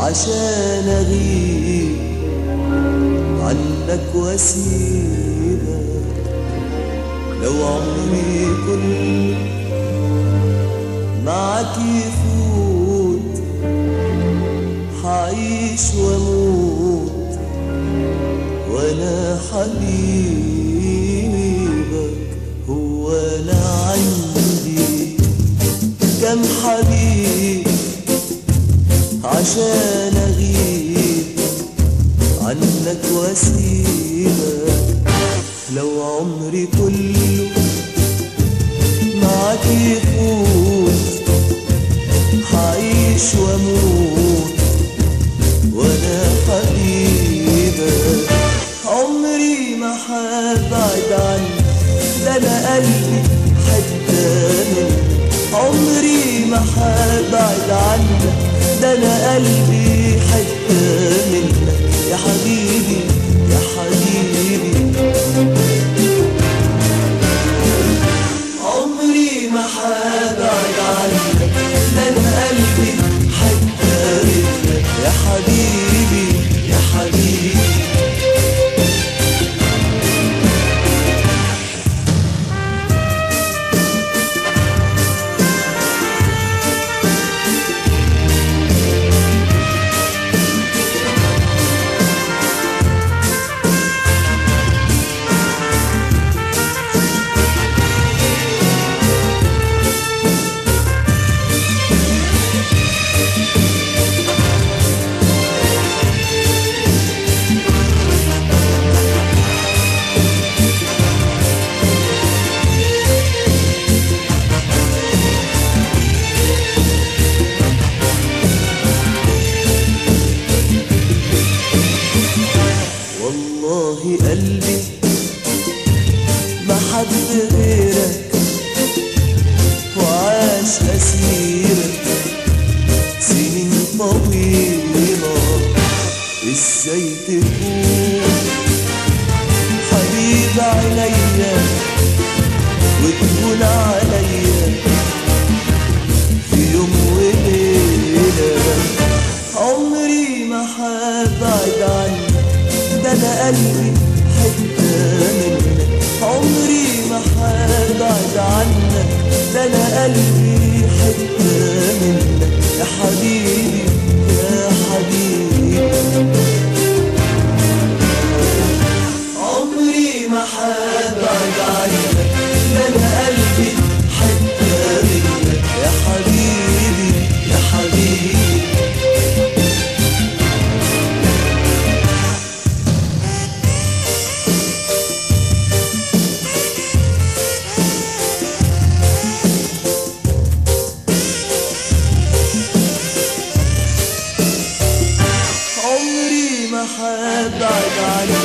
عشان اغيب عنك واسيبك لو عمري كله معك يفوت حعيش واموت وانا حبيبك هو انا عندي كم حبيب عشان اغيب عنك واسيبك لو عمري كله معك يفوت حعيش واموت وانا حبيبك عمري ما حبعد عنك ده انا قلبي حتى منك عمري ما حبعد عنك ده انا قلبي حتى منك يا حبيبي يا حبيبي عمري ما حبعد عنك ده انا قلبي حتى منك يا حبيبي يا حبيبي والله قلبي ما حد غيرك وعاش أسيرك سنين طويلة ازاي تكون حبيب عينيا وتكون عليا في يوم وليلة عمري ما حبعد عنك ده انا قلبي حتة منك عمري ما حبعد عنك ده انا قلبي حتة منك يا حبيبي يا حبيبي عمري ما حبعد عنك ده انا قلبي حتة منك يا حبيبي يا حبيبي عمري ما حبعد عنك